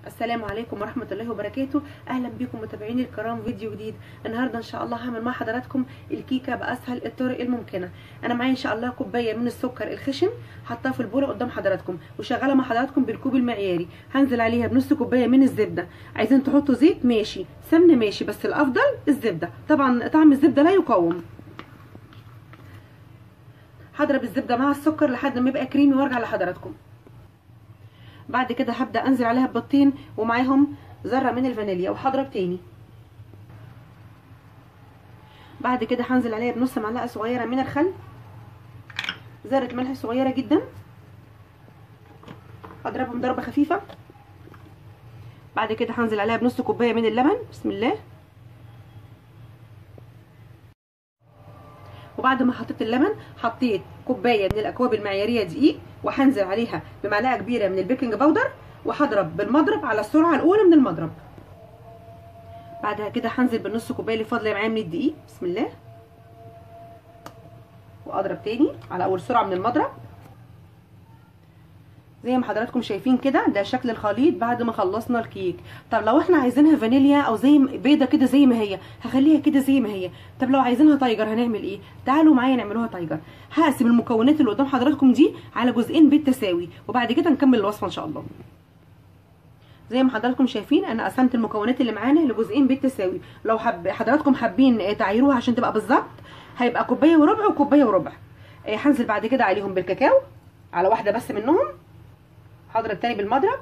السلام عليكم ورحمة الله وبركاته أهلا بكم متابعيني الكرام فيديو جديد النهاردة إن شاء الله هعمل مع حضراتكم الكيكة بأسهل الطرق الممكنة أنا معايا إن شاء الله كوباية من السكر الخشن حطها في البولة قدام حضراتكم وشغالة مع حضراتكم بالكوب المعياري هنزل عليها بنص كوباية من الزبدة عايزين تحطوا زيت ماشي سمنة ماشي بس الأفضل الزبدة طبعا طعم الزبدة لا يقاوم هضرب الزبدة مع السكر لحد ما يبقى كريمي وارجع لحضراتكم بعد كده هبدا انزل عليها ببيضتين ومعاهم ذره من الفانيليا وهضرب تاني بعد كده هنزل عليها بنص معلقه صغيره من الخل ذره ملح صغيره جدا هضربهم ضربه خفيفه بعد كده هنزل عليها بنص كوبايه من اللبن بسم الله وبعد ما حطيت اللبن حطيت كوبايه من الاكواب المعياريه دقيق وهنزل عليها بمعلقه كبيره من البيكنج باودر وهضرب بالمضرب على السرعه الاولى من المضرب بعدها كده هنزل بالنص كوبايه اللي فاضله معايا من الدقيق بسم الله واضرب تاني على اول سرعه من المضرب زي ما حضراتكم شايفين كده ده شكل الخليط بعد ما خلصنا الكيك طب لو احنا عايزينها فانيليا او زي بيضه كده زي ما هي هخليها كده زي ما هي طب لو عايزينها تايجر هنعمل ايه تعالوا معايا نعملوها تايجر هقسم المكونات اللي قدام حضراتكم دي على جزئين بالتساوي وبعد كده نكمل الوصفه ان شاء الله زي ما حضراتكم شايفين انا قسمت المكونات اللي معانا لجزئين بالتساوي لو حب حضراتكم حابين تعيروها عشان تبقى بالظبط هيبقى كوبايه وربع وكوبايه وربع هنزل بعد كده عليهم بالكاكاو على واحده بس منهم هضرب تاني بالمضرب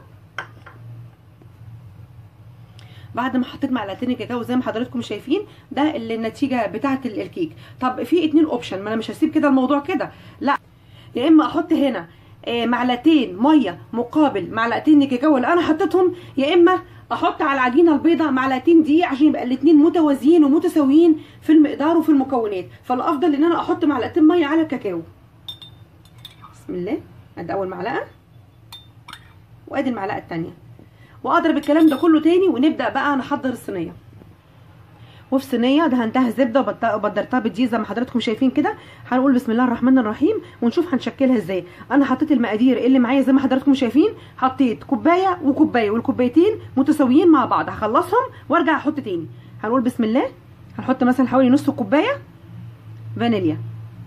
بعد ما حطيت معلقتين الكاكاو زي ما حضراتكم شايفين ده اللي النتيجه بتاعه الكيك طب في اتنين اوبشن ما انا مش هسيب كده الموضوع كده لا يا اما احط هنا معلقتين ميه مقابل معلقتين الكاكاو اللي انا حطيتهم يا اما احط على العجينه البيضاء معلقتين دقيق عشان يبقى الاثنين متوازيين ومتساويين في المقدار وفي المكونات فالافضل ان انا احط معلقتين ميه على الكاكاو بسم الله ادي اول معلقه وادي المعلقه الثانيه واضرب الكلام ده كله تاني ونبدا بقى نحضر الصينيه وفي صينيه دهنتها زبده وبدرتها بالدقيق زي ما حضراتكم شايفين كده هنقول بسم الله الرحمن الرحيم ونشوف هنشكلها ازاي انا حطيت المقادير اللي معايا زي ما حضراتكم شايفين حطيت كوبايه وكوبايه والكوبايتين متساويين مع بعض هخلصهم وارجع احط تاني هنقول بسم الله هنحط مثلا حوالي نص كوبايه فانيليا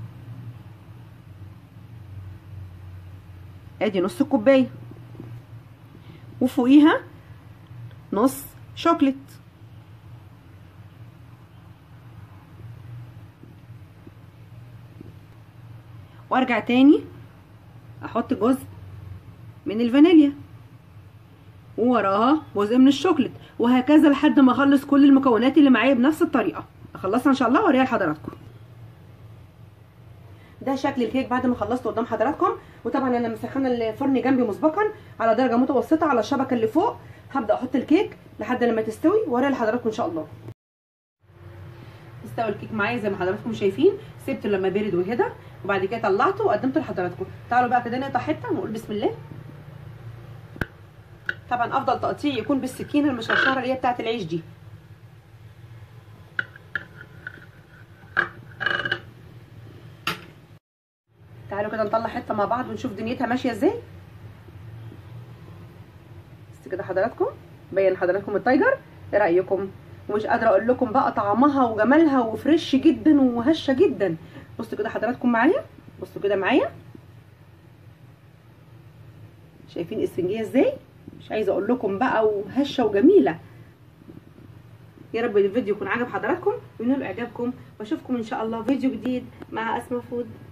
ادي نص الكوبايه وفوقيها نص شوكليت وارجع تاني احط جزء من الفانيليا ووراها جزء من الشوكليت وهكذا لحد ما اخلص كل المكونات اللي معايا بنفس الطريقه اخلصها ان شاء الله واوريها لحضراتكم ده شكل الكيك بعد ما خلصت قدام حضراتكم وطبعا انا مسخنه الفرن جنبي مسبقا على درجه متوسطه على الشبكه اللي فوق هبدا احط الكيك لحد لما تستوي واوريها لحضراتكم ان شاء الله استوى الكيك معايا زي ما حضراتكم شايفين سبته لما برد وهدى وبعد كده طلعته وقدمته لحضراتكم تعالوا بقى كده نقطع حته ونقول بسم الله طبعا افضل تقطيع يكون بالسكينه المشرشره اللي هي بتاعه العيش دي تعالوا كده نطلع حته مع بعض ونشوف دنيتها ماشيه ازاي بس كده حضراتكم بين حضراتكم التايجر ايه رايكم ومش قادره اقول لكم بقى طعمها وجمالها وفريش جدا وهشه جدا بصوا كده حضراتكم معايا بصوا كده معايا شايفين اسفنجيه ازاي مش عايزه اقول لكم بقى وهشه وجميله يا رب الفيديو يكون عجب حضراتكم وينال اعجابكم واشوفكم ان شاء الله فيديو جديد مع اسماء فود